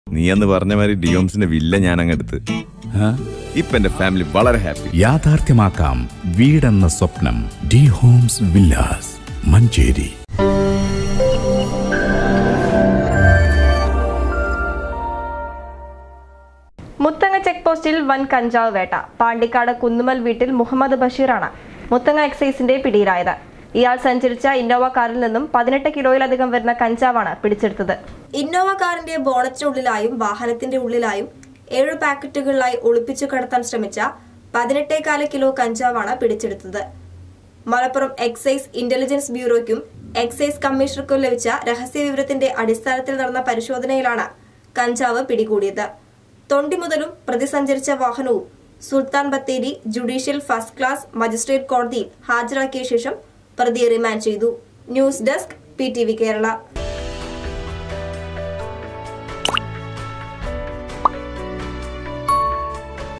നീ അന്ന് പറഞ്ഞ മാതിരി ഡിയോംസിന്റെ വില്ല ഞാൻ അങ്ങെടുത്ത് ഇപ്പൊ എന്റെ ഫാമിലി വളരെ ഹാപ്പി യാഥാർത്ഥ്യമാക്കാം വീടെന്ന സ്വപ്നം D homes villas Manjeri Muthanga check പോസ്റ്റിൽ വൻ കഞ്ചാവ് വേട്ട പാണ്ടിക്കാട് കുന്നുമൽ വീട്ടിൽ മുഹമ്മദ് ബഷീറാണ് മുത്തങ്ങ എക്സൈസിന്റെ പിടിയിലായത് ഇയാൾ സഞ്ചരിച്ച ഇന്നോവ കാറിൽ നിന്നും പതിനെട്ട് കിലോയിലധികം വരുന്ന കഞ്ചാവാണ് പിടിച്ചെടുത്തത് ഇന്നോവ കാറിന്റെ ബോണറ്റിനുള്ളിലായും വാഹനത്തിന്റെ ഉള്ളിലായും ഏഴ് പാക്കറ്റുകളിലായി ഒളിപ്പിച്ചു കടത്താൻ ശ്രമിച്ച പതിനെട്ടേകാല കിലോ കഞ്ചാവാണ് പിടിച്ചെടുത്തത് മലപ്പുറം എക്സൈസ് ഇന്റലിജൻസ് ബ്യൂറോയ്ക്കും എക്സൈസ് കമ്മീഷണർക്കും ലഭിച്ച രഹസ്യ വിവരത്തിന്റെ അടിസ്ഥാനത്തിൽ നടന്ന പരിശോധനയിലാണ് കഞ്ചാവ് പിടികൂടിയത് തൊണ്ടി മുതലും പ്രതി സഞ്ചരിച്ച വാഹനവും Sultan Bathery judicial first class magistrate കോടതിയിൽ ഹാജരാക്കിയ ശേഷം പ്രതിയെ റിമാൻഡ് ചെയ്തു ന്യൂസ് ഡെസ്ക് പി കേരള